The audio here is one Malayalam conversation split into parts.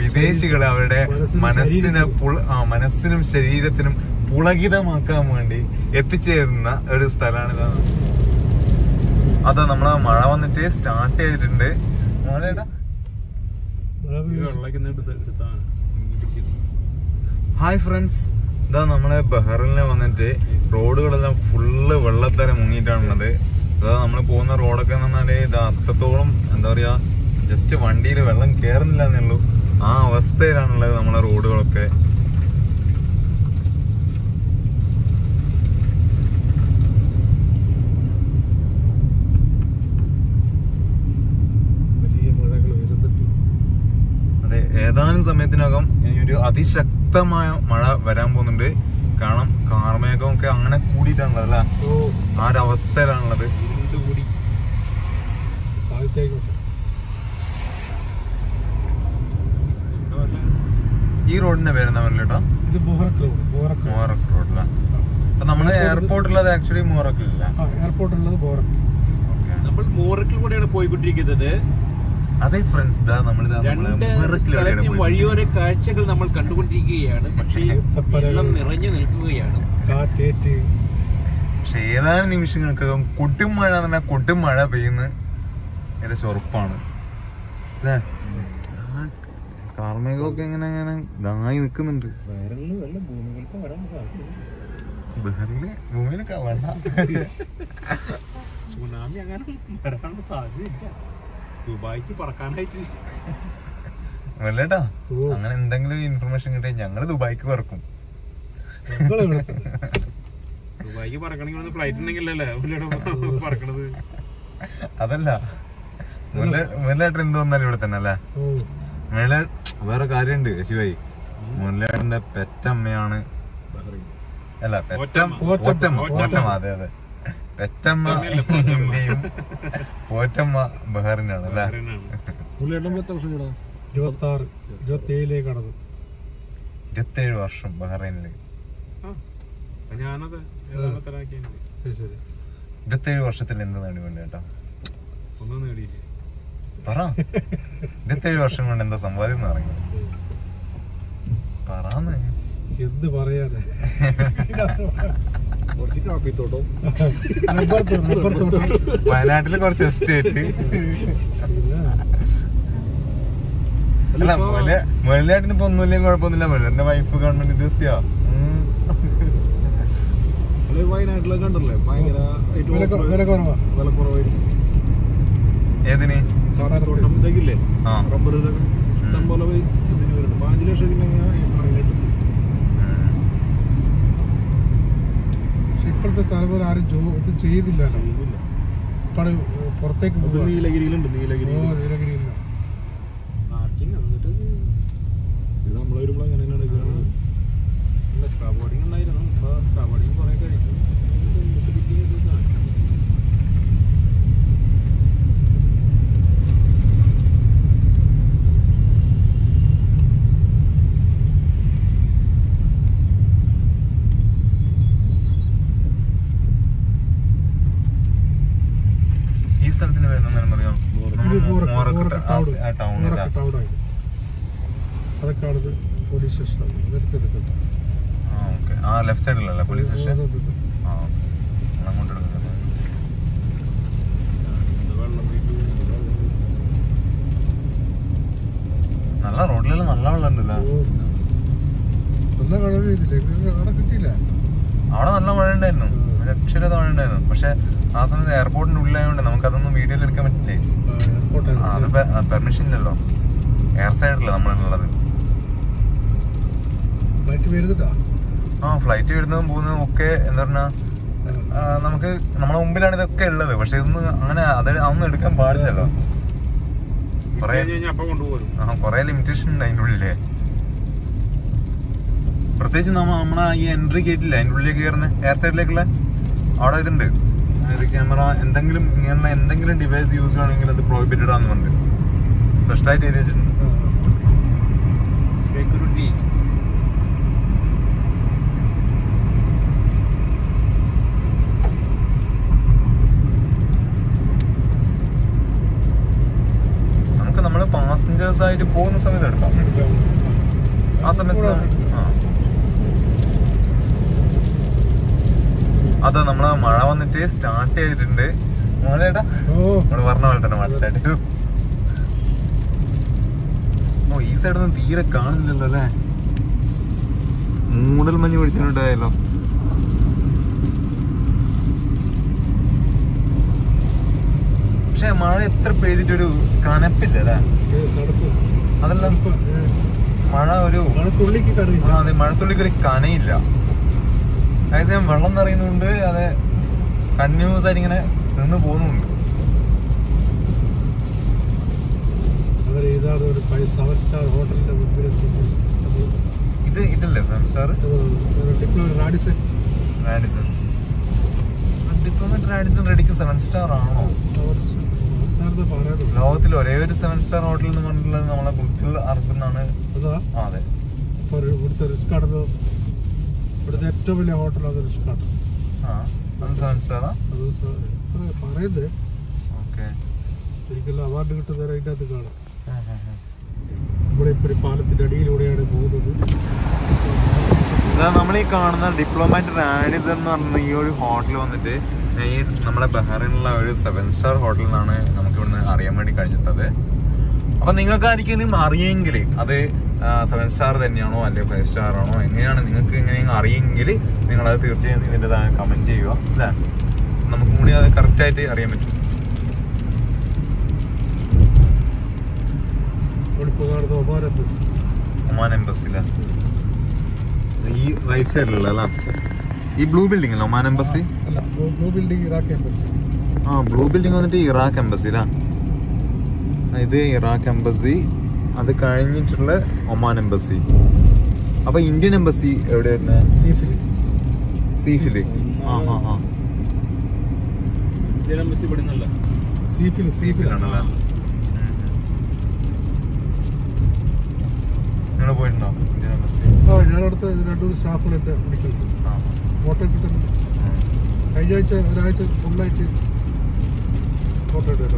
വിദേശികളെ അവരുടെ മനസ്സിനും മനസ്സിനെ ശരീരത്തിനും. പുള- ആ, മനസ്സിനും ശരീരത്തിനും പുളകിതമാക്കാൻ വേണ്ടി എത്തിച്ചേരുന്ന ഒരു സ്ഥലമാണ് ഇതാണ് അതാ നമ്മളെ മഴ വന്നിട്ട് സ്റ്റാർട്ട് ചെയ്തിട്ടുണ്ട് മോനേട്ടാ മഴ ഈ പെയ്യും. വെള്ളമൊക്കെ ഒന്ന് എടുത്ത് എടുത്താണ് മുങ്ങി പിടിക്കുന്നു. ഹായ് ഫ്രണ്ട്സ് ഇതാ നമ്മളെ ബഹ്റിനിൽ വന്നിട്ട് റോഡുകളെല്ലാം ഫുള്ള് വെള്ളത്തര മുങ്ങിയിട്ടാണുള്ളത് ഇതാ നമ്മൾ പോകുന്ന റോഡൊക്കെ എന്ന് പറഞ്ഞാല് ഇത് അത്രത്തോളം എന്താ പറയാ ജസ്റ്റ് വണ്ടിയിൽ വെള്ളം കയറുന്നില്ല എന്നുള്ളൂ ആ അവസ്ഥയിലാണുള്ളത് നമ്മളെ റോഡുകളൊക്കെ വലിയ മഴകൾ വരുന്നുണ്ട് അതെ ഏതാനും സമയത്തിനകം ഇനി ഒരു അതിശക്തമായ മഴ വരാൻ പോകുന്നുണ്ട് കാരണം കാർമേഘമൊക്കെ അങ്ങനെ കൂടിയിട്ടാണുള്ളത് അല്ലേ ഓ ആ ഒരു അവസ്ഥയിലാണുള്ളത് ഇരുണ്ട് കൂടി സാഹിത്യായിക്കോട്ടെ എന്താ പറയാ ഈ റോഡിന്റെ പേരെന്താ പറയല്ലോ ഇത് ബോറക്ക് റോഡ് ബോറക്ക് മോറക്ക് റോഡിലാണ് അപ്പൊ നമ്മള് എയർപോർട്ടുള്ളത് ആക്ച്വലി മോറക്കില്ല ആ എയർപോർട്ട് ഉള്ളത് ബോറക്ക് നമ്മൾ മോറക്കിൽ കൂടെയാണ് പോയിക്കൊണ്ടിരിക്കുന്നത് അതെ ഫ്രണ്ട്സ് ഇതാ നമ്മളിതാ നമ്മള് രണ്ട് മോറക്കിലൂടെയാണ് സ്ഥലത്തെയും പോയത്. വഴിയോര കാഴ്ചകൾ നമ്മൾ കണ്ടുകൊണ്ടിരിക്കുകയാണ് പക്ഷേ ഈത്തപ്പനകൾ. വെള്ളം നിറഞ്ഞു നിൽക്കുകയാണ് കാറ്റേറ്റ് പക്ഷെ ഏതാനും നിമിഷങ്ങൾക്കകം കൊടും മഴ എന്ന് പറഞ്ഞാൽ കൊടും മഴ പെയ്യുന്ന ഏകദേശം ഉറപ്പാണ് അല്ലേ ആ കാർമേഘമൊക്കെ ഇങ്ങനെ ഇങ്ങനെ ഇതായി നിൽക്കുന്നുണ്ട് വയറിൽ വല്ല ഭൂമികൾക്ക് വരാൻ സാധ്യത ബഹറില് ഭൂമിയിലൊക്കെ വേണ്ട സുനാമി അങ്ങനെ വരാനുള്ള സാധ്യതയില്ല ദുബായിക്ക് പറക്കാനായിട്ട് വല്ലേട്ടാ ഓ. അങ്ങനെ എന്തെങ്കിലും ഒരു ഇൻഫർമേഷൻ കിട്ടിയാൽ ഞങ്ങള് ദുബായിക്ക് പറക്കും നിങ്ങളെ ഇവിടെ ദുബായിക്ക് പറക്കണമെങ്കിൽ ഒന്ന് ഫ്ലൈറ്റ് ഉണ്ടെങ്കിലല്ലേ അവരുടെ പറക്കണത് അതല്ല മുരളേട്ടൻ എന്ത് വന്നാലും ഇവിടെ തന്നെ അല്ലേ ഓ മുരളേ വേറെ കാര്യമുണ്ട് ശിവായി മുരളേട്ടന്റെ പെറ്റമ്മയാണ് അല്ല പെറ്റം പോറ്റമ്മ. പോറ്റമ്മ പോറ്റമ്മ. പോറ്റമ്മ അതെ അതെ പെറ്റമ്മ പോറ്റമ്മയല്ല, പോറ്റമ്മ. ഇന്ത്യയും പോറ്റമ്മ ബഹറിനാണ് അല്ലേ ബഹ്റൈനാണ്. ഇരുപത്തി ആറ് ഇരുപത്തി ഏഴിലേക്ക് കടന്നു ഇരുപത്തേഴ് വർഷം ബഹ്റൈനില് ആ, അപ്പൊ ഞാനത് ഏതാമത്തരാക്കിയാണ് ശരി ശരി ഇരുപത്തേഴ് വർഷത്തിൽ എന്ത് നേടി മുരളേട്ടാ ഒന്നും നേടിയില്ല പറ ഇരുപത്തേഴ് വർഷം കൊണ്ട് എന്താ സമ്പാദ്യം എന്ന് പറയുന്നത് പറയാന്ന് എന്ത് പറയാനാ കുറച്ച് കാപ്പിത്തോട്ടം റബ്ബർ തോട്ടം, റബ്ബർ തോട്ടം വയനാട്ടില് കുറച്ച് എസ്റ്റേറ്റ് പിന്നെ അല്ല മുരളി- മുരളിയേട്ടന് ഇപ്പൊ ഒന്നുമില്ലെങ്കിൽ കുഴപ്പമൊന്നുമില്ല മുരളിന്റെ വൈഫ് ഗവൺമെന്റ് ഉദ്യോഗസ്ഥയാ ഉം. അല്ലെ വയനാട്ടിലൊക്കെ കണ്ടല്ലേ ഭയങ്കര ആയിട്ട് വില കൊ- വില കുറവാ വില കുറവായിരിക്കും ഏതിന് കാപ്പിത്തോട്ടം ഇതൊക്കെ ഇല്ലേ ആ റബ്ബർ ഇതൊക്കെ ഇഷ്ടം പോലെ പോയി ഇതിന് വരുന്നുണ്ട് അപ്പൊ അഞ്ച് ലക്ഷം ഒക്കെ ഉണ്ടെങ്കിൽ കിട്ടും ഉം. പക്ഷെ ഇപ്പോഴത്തെ തലമുറ ആരും ജോ ഇത് ചെയ്യുന്നില്ലല്ലോ ചെയ്യുന്നില്ല ഇപ്പാണ് പുറത്തേക്ക് അത് പോവാ. നീലഗിരിയിലുണ്ട് ഓ നീലഗിരി നീലഗിരിയില്ല പാർക്കിംഗ് എന്നിട്ട് ഇത് നമ്മൾ വരുമ്പോൾ അങ്ങനെ തന്നെയാണ് കാണുന്നത്. സ്കാ ബോർഡിംഗ് ഉണ്ടായിരുന്നു ഇപ്പൊ സ്കാ ബോർഡിംഗ് കുറെ കഴിഞ്ഞു എന്നിട്ട് പിന്നെ ഇത് കാണിക്കും. ഈ സ്ഥലത്തിന് വരുന്ന അറിയാം ഇത് മോറക്ക് മോറക്ക് ടൗൺ ആ ടൗൺ മോറക്ക് ടൗണായത് അതൊക്കെ ആണത് പോലീസ് സ്റ്റേഷനാണ് അതൊക്കെ ഇതൊക്കെ ഉണ്ട്. ആ ഓക്കെ ആ ലെഫ്റ്റ് സൈഡിലല്ലേ പോലീസ് സ്റ്റേഷൻ അത് അത് ഇത്. ആ okay. അങ്ങോട്ട് എടുക്കുന്നത് ഇത് വെള്ളം വീട്ടു നല്ല റോഡിലെല്ലാം നല്ല വെള്ളം ഉണ്ടല്ലേ ഓ. നല്ല വെള്ളം ചെയ്തില്ല അവിടെ കിട്ടിയില്ല അവിടെ നല്ല മഴ ഉണ്ടായിരുന്നു രക്ഷയില്ലാത്ത മഴ ഉണ്ടായിരുന്നു പക്ഷെ ആ സമയത്ത് എയർപോർട്ടിന്റെ ഉള്ളിലായതുകൊണ്ട് നമുക്ക് അതൊന്നും വീഡിയോയിൽ എടുക്കാൻ പറ്റില്ലേ ആ, അത് എയർപോർട്ടാണ് പെർമിഷൻ ഇല്ലല്ലോ എയർ സൈഡിലല്ല നമ്മളുള്ളത് ഫ്ലൈറ്റ് വരുന്നുണ്ടാ ആ ഫ്ലൈറ്റ് വരുന്നതും പോകുന്നതും ഒക്കെ എന്താ പറഞ്ഞാ ആ, നമുക്ക് നമ്മളെ മുമ്പിലാണ് ഇതൊക്കെ ഉള്ളത് പക്ഷെ ഇതൊന്നും അങ്ങനെ അത് അതൊന്നും എടുക്കാൻ പാടില്ലല്ലോ കൊറേ കഴിഞ്ഞ് അപ്പൊ കൊണ്ടുപോകും ആ കൊറേ ലിമിറ്റേഷൻ ഉണ്ട് അതിന്റെ ഉള്ളില് പ്രത്യേകിച്ച് നമ്മ നമ്മളെ ഈ എൻട്രി ഗേറ്റില്ല അതിന്റെ ഉള്ളിലേക്ക് കയറുന്ന എയർ സൈഡിലേക്കുള്ള അവിടെ ഇതുണ്ട് അതായത് ക്യാമറ എന്തെങ്കിലും ഇങ്ങനെയുള്ള എന്തെങ്കിലും ഡിവൈസ് യൂസ് ചെയ്യണമെങ്കിൽ അത് പ്രോഹിബിറ്റഡ് ആണെന്ന് പറഞ്ഞിട്ട് സ്പെഷ്യലായിട്ട് എഴുതി വെച്ചിട്ടുണ്ട് സെക്യൂരിറ്റി നമുക്ക് നമ്മൾ പാസഞ്ചേഴ്സ് ആയിട്ട് പോകുന്ന സമയത്ത് എടുക്കാം എടുക്കാം ആ സമയത്ത് ആ. അത് നമ്മളെ മഴ വന്നിട്ട് സ്റ്റാർട്ട് ചെയ്തിട്ടുണ്ട് മോനേട്ടാ ഓ നമ്മള് പറഞ്ഞ പോലെ തന്നെ മഴ സ്റ്റാർട്ട് ചെയ്തു ഓ ഈ സൈഡൊന്നും തീരെ കാണില്ലല്ലോ അല്ലേ മൂടൽ മഞ്ഞ് പിടിച്ചിട്ടുണ്ടായല്ലോ പക്ഷെ മഴ എത്ര പെയ്തിട്ടൊരു കനപ്പില്ല അല്ലേ ഏ, തണുപ്പ് അതല്ല തണുപ്പ് ഏ, മഴ ഒരു മഴത്തുള്ളിക്ക് ആ, കറിയില്ല അതെ മഴത്തുള്ളിക്ക് ഒരു കനയില്ല അതേസമയം വെള്ളം നിറയുന്നുണ്ട് അത് കണ്ടിന്യൂസ് ആയിട്ട് ഇങ്ങനെ നിന്ന് പോകുന്നുണ്ട് അവർ ഇതാണ് ഒരു ഫൈവ് സെവൻ സ്റ്റാർ ഹോട്ടലിന്റെ മുമ്പിൽ എത്തിയിട്ട് നമ്മൾ ഇത് ഇതല്ലേ സെവൻ സ്റ്റാർ ഡിപ്ലോ റാഡിസൺ റാഡിസൺ ഡിപ്ലോമറ്റ് റാഡിസൺ റെഡിക്ക് സെവൻ സ്റ്റാർ ആണോ സ്റ്റാറിന്റെ പറയുന്നത് ലോകത്തിൽ ഒരേ ഒരു സെവൻ സ്റ്റാർ ഹോട്ടൽ എന്ന് പറഞ്ഞിട്ടുള്ളത് നമ്മളെ ബുക്സിൽ അറക്കുന്നാണ് അതാ ആ അതെ ഇപ്പോൾ ഒരു ഇവിടുത്തെ റിസ്ക് ആണല്ലോ ഇവിടുത്തെ ഏറ്റവും വലിയ ഹോട്ടൽ അത് റിസ്ക് ആണ് ആ അത് സെവൻ സ്റ്റാറാ അത് സ- ഇത്ര പറയുന്നത് ഓക്കെ ഒരിക്കലും അവാർഡ് കിട്ടുന്നവരെ അതിൻ്റെ അകത്ത് കാണാം ഇവിടെ ഇപ്പോൾ ഒരു പാലത്തിൻ്റെ അടിയിലൂടെയാണ് പോകുന്നത് ഇതാ നമ്മൾ ഈ കാണുന്ന ഡിപ്ലോമാറ്റ് റാഡിസൺ എന്ന് പറഞ്ഞ ഈ ഒരു ഹോട്ടൽ വന്നിട്ട് ഈ നമ്മുടെ ബഹ്റൈനിലുള്ള ഒരു സെവൻ സ്റ്റാർ ഹോട്ടൽ എന്നാണ് നമുക്ക് ഇവിടുന്ന് അറിയാൻ വേണ്ടി കഴിഞ്ഞിട്ടത് അപ്പൊ നിങ്ങൾക്ക് ആയിരിക്കും അറിയെങ്കിൽ അത് സെവൻ സ്റ്റാർ തന്നെയാണോ അല്ലെങ്കിൽ ഫൈവ് സ്റ്റാർ ആണോ എങ്ങനെയാണ് നിങ്ങൾക്ക് എങ്ങനെയെങ്കിലും അറിയെങ്കിൽ നിങ്ങൾ അത് തീർച്ചയായും ഇതിൻ്റെ താഴെ കമന്റ് ചെയ്യുക അല്ലേ നമുക്ക് കൂടി അത് കറക്റ്റ് ആയിട്ട് അറിയാൻ പറ്റും നമ്മളിപ്പോൾ കാണുന്ന ഒമാൻ എംബസി ഒമാൻ എംബസില ഈ റൈറ്റ് സൈഡിലുള്ള അല്ല ഈ ബ്ലൂ ബിൽഡിംഗ് അല്ല ഒമാൻ എംബസി അല്ല ബ്ലൂ ബിൽഡിംഗ് ഇറാഖ് എംബസി ആ ബ്ലൂ ബിൽഡിംഗ് വന്നിട്ട് ഇറാഖ് എംബസി അല്ല ഇത് ഇറാഖ് എംബസി അത് കഴിഞ്ഞിട്ടുള്ള ഒമാൻ എംബസി അപ്പൊ ഇന്ത്യൻ എംബസി എവിടെ വരുന്നത് സീഫിൽ സീഫില് ആ ആ ആ ഇന്ത്യൻ എംബസി ഇവിടെ നിന്നല്ല സീഫിൽ സീഫിലാണല്ലേ നിങ്ങൾ പോയിട്ടുണ്ടോ ഇന്ത്യൻ എംബസി ആ ഞാനടുത്ത രണ്ടു മൂന്ന് സ്റ്റാഫുകൾ എൻ്റെ വിളിക്കുന്നുണ്ട് ആ ഫോട്ടോ കിട്ടുന്നുണ്ട് ഉം. കഴിഞ്ഞ ആഴ്ച ഒരാഴ്ച ഫുള്ളായിട്ട് ഫോട്ടോ എടുത്തു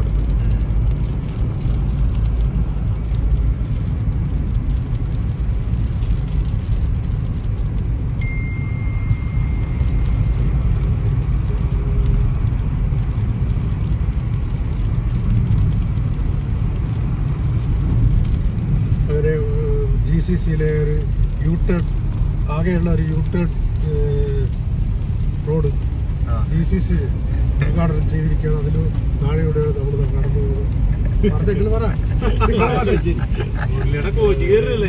അങ്ങനെ ജി സി സിയിലെ ഒരു യു ടേൺ ആകെയുള്ള ഒരു യു ടേൺ റോഡ് ആ. ഡി സി സി ഉദ്ഘാടനം ചെയ്തിരിക്കുകയാണ് അതിൽ താഴെയുടെ നമ്മൾ കടന്നു പോകുന്നത് പറഞ്ഞെങ്കിൽ പറ നിങ്ങളെ ഭാഷ. മുരളിയുടെ കോച്ച് കയറില്ലേ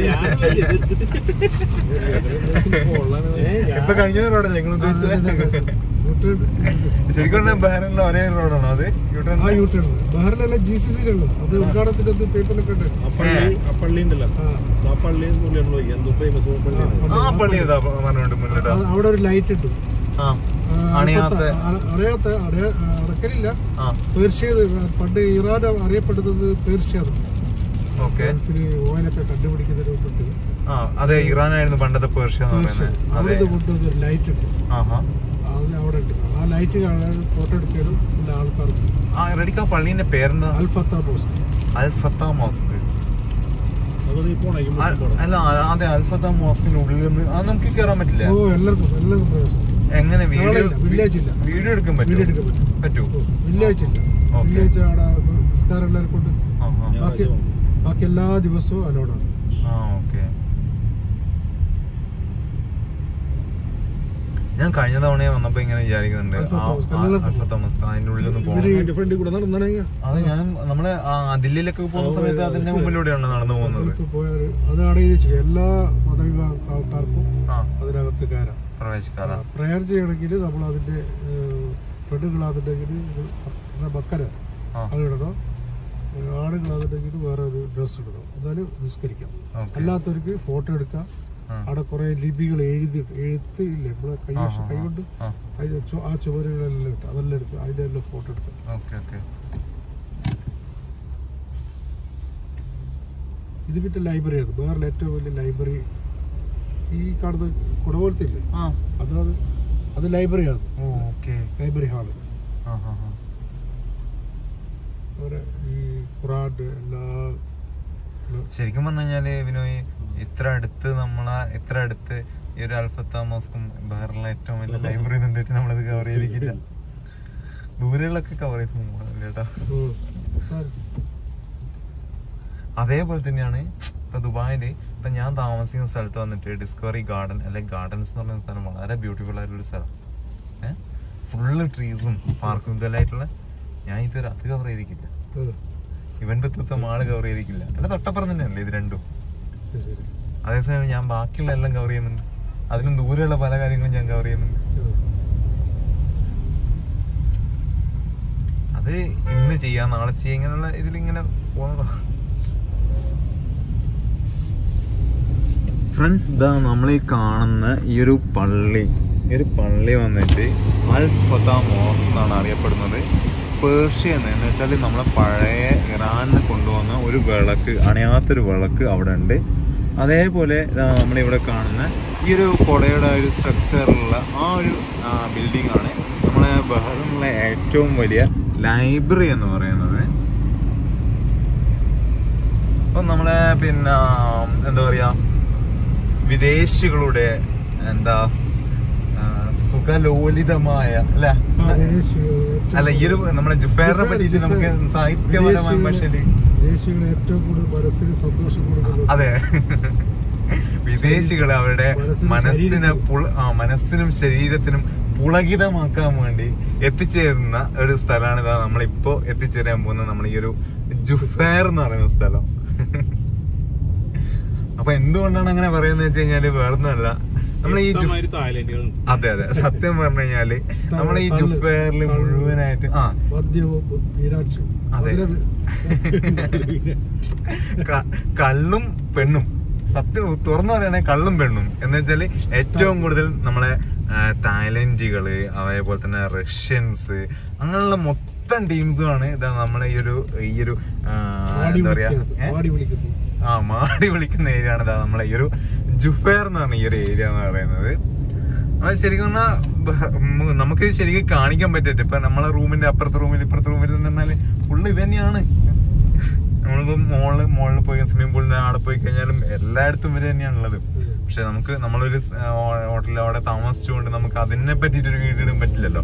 ഇപ്പൊ കഴിഞ്ഞ റോഡല്ലേ നിങ്ങൾ ഉദ്ദേശിച്ചത് യൂട്ടേൺ ശരിക്കും പറഞ്ഞാൽ ബഹ്റൈനിലെ ഒരേ റോഡാണോ അത് യൂട്ടേൺ ആ യൂട്ടേൺ ബഹറിലല്ല ജി സി സിയിലുള്ളത് അത് ഉദ്ഘാടനത്തിന്റെ അത് പേപ്പറിലൊക്കെ ഉണ്ട് ആ പള്ളി ആ പള്ളി ഉണ്ടല്ലോ ആ. ആ പള്ളി പുള്ളിയാണ് പോയി എന്തോ ഫേമസ് പള്ളിയാണ് ആ പള്ളി ഏതാ പറഞ്ഞോണ്ട് മുന്നിട്ടാ അത് അവിടെ ഒരു ലൈറ്റ് ഉണ്ട് ആ ആ, അണിയാത്ത അ- അണയാത്ത അടയ അടക്കലില്ല ആ പേർഷ്യത് പണ്ട് ഇറാൻ അറിയപ്പെടുന്നത് പേർഷ്യാണ് ഓക്കെ ഗൾഫിൽ ഓയിലൊക്കെ കണ്ടുപിടിക്കുന്നതിന് വേണ്ടിയിട്ട് ആ അതെ ഇറാനായിരുന്നു പണ്ടത്തെ പേർഷ്യ എന്ന് പേർഷ്യ പറയുന്നത് അതെ അവിടെ കൊണ്ടുവന്ന ഒരു ലൈറ്റ് ഉണ്ട് ആഹാ അതിന് അവിടെ ഉണ്ട് ആ ലൈറ്റ് കാണാൻ ഫോട്ടോ എടുക്കാനും എല്ലാ ആൾക്കാർക്ക് ആ റെഡിക്ക് ആ പള്ളീന്റെ പേരെന്താ അൽഫത്ത മോസ്ക് അൽഫത്ത മോസ്ക് അത് നീ പോണേക്കും അ- അല്ല ആ- അതെ അൽഫത്ത മോസ്കിന്റെ ഉള്ളിൽ നിന്ന് ആ നമുക്ക് കയറാൻ പറ്റില്ല ഓ എല്ലാവർക്കും എല്ലാവർക്കും പ്രവേശനം എങ്ങനെ വീഡിയോ നാളെയില്ല, വെള്ളിയാഴ്ച ഇല്ല. വീഡിയോ എടുക്കാൻ വീഡിയോ പറ്റും എടുക്കാൻ പറ്റും പറ്റൂ ഓ, വെള്ളിയാഴ്ച ഇല്ല ഓക്കേ. വെള്ളിയാഴ്ച അവിടെ നിസ്കാരം എല്ലാവരും കൊണ്ട് ആ ആ. ബാക്കി ഞായറാഴ്ച പോകും. ബാക്കി എല്ലാ ദിവസവും അലോഡാണ് ആ ഓക്കെ ഞാൻ കഴിഞ്ഞ തവണ വന്നപ്പോ ഇങ്ങനെ വിചാരിക്കുന്നുണ്ട് അൽഫത്ത ആ- മോസ്ക്, ആ എല്ലാവർക്കും അൽഫത്ത മോസ്ക് അതിന്റെ ഉള്ളിലൊന്ന് പോകണം ഇവര് അതിന്റെ ഫ്രണ്ടിൽ കൂടെ നടന്നണെങ്കിൽ അത് ഞാനും നമ്മള് ആ ദില്ലിയിലൊക്കെ പോകുന്ന ആ, സമയത്ത് ആ, അതിന്റെ ആ. മുമ്പിലൂടെയാണ് നടന്നു പോകുന്നത് അവർക്ക് പോയാൽ അതാണ് ഇത് ചെയ്യുക എല്ലാ മതവിഭാഗ ആൾക്കാർക്കും ആ അതിനകത്ത് കയറാം പ്രവേശിക്കാല പ്രയർ ചെയ്യണമെങ്കിൽ നമ്മൾ അതിന്റെ പെണ്ണുങ്ങളാകുന്നുണ്ടെങ്കിൽ ബക്കര ആ അതിടണം ആണുങ്ങളാകുന്നുണ്ടെങ്കിൽ വേറെ ഒരു ഡ്രസ്സ് ഇടണം എന്നാലും നിസ്കരിക്കാം ഓക്കെ അല്ലാത്തവർക്ക് ഫോട്ടോ എടുക്കാം ആ. അവിടെ കുറെ ലിപികൾ എഴുതി എഴുത്ത് ഇല്ലേ നമ്മളെ കൈ ആ, ആ, കൈ കൊണ്ട് ആ അതിന്റെ ചു- ആ ചുവരുകളെല്ലാം ഇട്ട് അതെല്ലാം എടുക്കുക അതിന്റെ എല്ലാം ഫോട്ടോ എടുക്കാം ഓക്കെ ഓക്കെ ഇത് പിന്നെ ലൈബ്രറി ആണ് വേറെ ഏറ്റവും വലിയ ലൈബ്രറി ഈ കാണുന്ന കുടവലത്തെ ഇല്ലേ ആ അതാണ് അത് ലൈബ്രറിയാണ് ഓ ഓക്കെ ലൈബ്രറി ഹാള് ആ ആ ആ അവരെ ഈ ഖുറാൻ എല്ലാ ശരിക്കും പറഞ്ഞു കഴിഞ്ഞാല് വിനോയ് ഇത്ര അടുത്ത് നമ്മളെ ഇത്ര അടുത്ത് ഈ ഒരു അൽഫത്ത മോസ്കും ബഹറിലെ ഏറ്റവും വലിയ ലൈബ്രറി കണ്ടിട്ട് നമ്മളത് കവർ ചെയ്തിരിക്കില്ല ദൂരെയുള്ളൊക്കെ കവർ ചെയ്ത് പോകും കേട്ടോ ഉം. ആ. അതേപോലെ തന്നെയാണ് ഇപ്പൊ ദുബായില് ഇപ്പൊ ഞാൻ താമസിക്കുന്ന സ്ഥലത്ത് വന്നിട്ട് ഡിസ്കവറി ഗാർഡൻ അല്ലെങ്കിൽ ഗാർഡൻസ് എന്ന് പറയുന്ന സ്ഥലം വളരെ ബ്യൂട്ടിഫുൾ ആയിട്ടുള്ള ഒരു സ്ഥലം ഏഹ് ഫുള്ള് ട്രീസും പാർക്കും ഇതെല്ലായിട്ടുള്ള ഞാൻ ഇതുവരെ അത് കവർ ചെയ്തിരിക്കില്ല ഉം. ഇവൻ പത്തത്തെ മാള് കവർ ചെയ്തിരിക്കില്ല അല്ല തൊട്ടപ്പുറം തന്നെയല്ലേ ഇത് രണ്ടും അത് ശരി അതേസമയം ഞാൻ ബാക്കിയുള്ള എല്ലാം കവർ ചെയ്യുന്നുണ്ട് അതിനും ദൂരെയുള്ള പല കാര്യങ്ങളും ഞാൻ കവർ ചെയ്യുന്നുണ്ട് ഉം. അത് ഇന്ന് ചെയ്യാം നാളെ ചെയ്യാം ഇങ്ങനെയുള്ള ഇതിലിങ്ങനെ പോകുന്നതാ ഫ്രണ്ട്സ് ഇതാ നമ്മൾ ഈ കാണുന്ന ഈ ഒരു പള്ളി ഈ ഒരു പള്ളി വന്നിട്ട് അൽ ഫത്ത മോസ്ക് എന്നാണ് അറിയപ്പെടുന്നത് പേർഷ്യ എന്ന് എന്ന് വെച്ചാൽ നമ്മളെ പഴയ ഇറാനിൽ കൊണ്ടുവന്ന ഒരു വിളക്ക് അണയാത്തൊരു വിളക്ക് അവിടെ ഉണ്ട് അതേപോലെ ഇതാ നമ്മളിവിടെ കാണുന്ന ഈ ഒരു കൊടയുടെ ഒരു സ്ട്രക്ചറിലുള്ള ആ ഒരു ബിൽഡിംഗ് ആണ് നമ്മളെ ബഹറിനുള്ള ഏറ്റവും വലിയ ലൈബ്രറി എന്ന് പറയുന്നത് അപ്പം നമ്മളെ പിന്നെ എന്താ പറയാ വിദേശികളുടെ എന്താ ആ, സുഖലോലിതമായ അല്ലെ ആ, വിദേശികൾ ഏറ്റവും അല്ല ഈ ഒരു നമ്മുടെ ജുഫേറിനെ പറ്റിയിട്ട് നമുക്ക് സാഹിത്യപരമായ ഭാഷയില് വിദേശികൾ ഏറ്റവും കൂടുതൽ മനസ്സിന് സന്തോഷം കൊടുക്കുന്ന അതെ വിദേശികൾ അവരുടെ മനസ്സിനും മനസ്സിനെ ശരീരത്തിനും. പുള- ആ, മനസ്സിനും ശരീരത്തിനും പുളകിതമാക്കാൻ വേണ്ടി എത്തിച്ചേരുന്ന ഒരു സ്ഥലമാണ് ഇതാ നമ്മളിപ്പോ എത്തിച്ചേരാൻ പോകുന്ന നമ്മൾ ഈ ഒരു ജുഫേർ എന്ന് പറയുന്ന സ്ഥലം അപ്പൊ എന്തുകൊണ്ടാണ് അങ്ങനെ പറയുന്നത് വെച്ച് കഴിഞ്ഞാല് വേറൊന്നുമല്ല നമ്മൾ ഈ ജു ഇഷ്ടംമാതിരി തായ്ലൻഡുകളുണ്ട് അതെ അതെ സത്യം പറഞ്ഞു കഴിഞ്ഞാല് നമ്മൾ ഈ കള്ള്, ജുഫേറിൽ കള്ള്. മുഴുവനായിട്ട് ആ മദ്യവും മീനാക്ഷിയും അതെ. അതിനെ ക- കള്ളും പെണ്ണും സത്യം തുറന്നു പറയുകയാണെങ്കിൽ കള്ളും പെണ്ണും എന്ന് വെച്ചാല് ഏറ്റവും കൂടുതൽ നമ്മളെ ആ, തായ്ലൻഡുകള് അതേപോലെ തന്നെ റഷ്യൻസ് അങ്ങനെയുള്ള മൊത്തം ടീംസുമാണ് ഇതാ നമ്മളെ ഈ ഒരു ഈ ഒരു ആ, മാടി എന്താ പറയാ വിളിക്കുന്നത് ഏ? മാടി വിളിക്കുന്നത് ആ മാടി വിളിക്കുന്ന ഏരിയ ആണ് ഇതാ നമ്മളെ ഈ ഒരു ജുഫേർ എന്ന് പറഞ്ഞ ഈ ഒരു ഏരിയ എന്ന് പറയുന്നത് അത് ശരിക്കും പറഞ്ഞാൽ നമുക്ക് ശരിക്കും കാണിക്കാൻ പറ്റില്ല ഇപ്പൊ നമ്മളെ റൂമിന്റെ അപ്പുറത്തെ റൂമിൽ ഇപ്പുറത്തെ റൂമിൽ പറഞ്ഞാല് ഫുള്ള് ഇത് തന്നെയാണ് നമ്മളിപ്പോ മോളില് മോളിൽ പോയി സ്വിമ്മിംഗ് പൂളിന്റെ അവിടെ പോയി കഴിഞ്ഞാലും എല്ലായിടത്തും ഇവര് തന്നെയാണുള്ളത് പക്ഷെ നമുക്ക് നമ്മളൊരു ഹോട്ടലിൽ അവിടെ താമസിച്ചുകൊണ്ട് നമുക്ക് അതിനെ പറ്റിയിട്ടൊരു വീഡിയോ ഇടാൻ പറ്റില്ലല്ലോ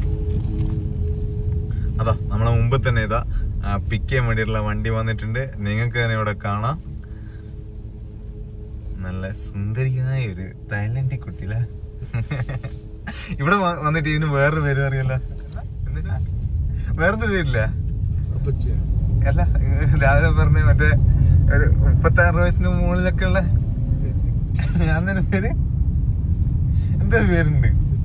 അതാ നമ്മളെ മുമ്പ് തന്നെ ഇതാ പിക്ക് ചെയ്യാൻ വേണ്ടിയിട്ടുള്ള വണ്ടി വന്നിട്ടുണ്ട് നിങ്ങൾക്ക് തന്നെ ഇവിടെ കാണാം നല്ല സുന്ദരിയായ ഒരു തായ്ലൻഡ് കുട്ടില ഇവിടെ വ- വന്നിട്ട് ഇതിന് വേറൊരു പേര് അറിയല്ല എന്തിനാ വേറൊരു പേരില്ല അപ്പച്ചിയ അല്ല രാവിലെ പറഞ്ഞ മറ്റേ ഒരു മുപ്പത്താറ് വയസ്സിന് മുകളിലൊക്കെ ഉള്ള അങ്ങനെ പേര് എന്താ പേരുണ്ട്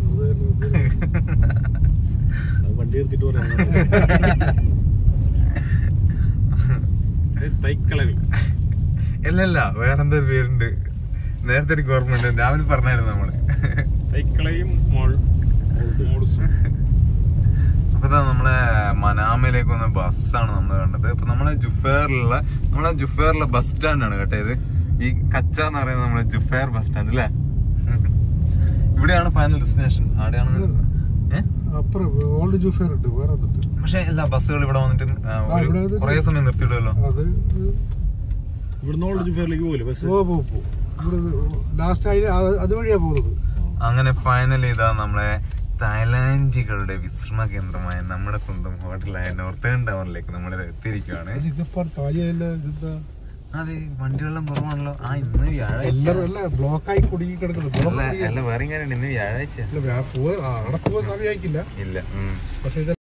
അത് വണ്ടി എടുത്തിട്ട് പറയാം ഇത് തൈക്കളവി അല്ലല്ല വേറെന്താ ഒരു പേരുണ്ട് നേരത്തെ എനിക്ക് ഓർമ്മയുണ്ട് രാവിലെ പറഞ്ഞായിരുന്നു നമ്മള് തൈക്കളയും മോൾ മോൾസും അപ്പൊ ഇതാ നമ്മളെ മനാമയിലേക്ക് വന്ന ബസ്സാണ് നമ്മൾ കണ്ടത് അപ്പൊ നമ്മളെ ജുഫേറിലുള്ള നമ്മളെ ജുഫേറിലെ ബസ് സ്റ്റാൻഡാണ് കേട്ടോ ഇത് ഈ കച്ച എന്ന് പറയുന്നത് നമ്മളെ ജുഫേർ ബസ് സ്റ്റാൻഡ് അല്ലേ ഇവിടെയാണ് ഫൈനൽ ഡെസ്റ്റിനേഷൻ അവിടെയാണ് ഏ? അപ്പുറം ഓൾഡ് ജൂഫേർ ഉണ്ട് വേറെ ഒന്നുണ്ട് പക്ഷെ എല്ലാ ബസ്സുകൾ ഇവിടെ വന്നിട്ട് ആ, ആ, ഒരു ഇവിടെ അത് കുറേ സമയം നിർത്തിയിടുമല്ലോ അത് ഇവിടുന്ന് ഓൾഡ് ജുഫേറിലേക്ക് പോകില്ലേ ബസ് പോ പോ പോ ഇവിടെ ലാസ്റ്റ് അതിൽ അതുവഴിയാ പോകുന്നത് അങ്ങനെ ഫൈനൽ ഇതാ നമ്മളെ തായ്ലാൻഡുകളുടെ വിശ്രമ കേന്ദ്രമായ നമ്മുടെ സ്വന്തം ഹോട്ടലായ നോർത്തേൺ ടവറിലേക്ക് നമ്മൾ എത്തിയിരിക്കുകയാണ് ഇതിപ്പോ പാലിയല്ല ഇതെന്താ അതെ വണ്ടികളെല്ലാം കുറവാണല്ലോ ആ ഇന്ന് വ്യാഴാഴ്ച എല്ലാവരും അല്ല ബ്ലോക്കായി കുടുങ്ങി കിടക്കുന്നു അല്ല ബ്ലോക്ക് അല്ല വേറെയും കാര്യമുണ്ട് ഇന്ന് വ്യാഴാഴ്ച പോവാ അവിടെ പോവാൻ സമയമായിക്കില്ല ഇല്ല ഉം. പക്ഷെ ഇത്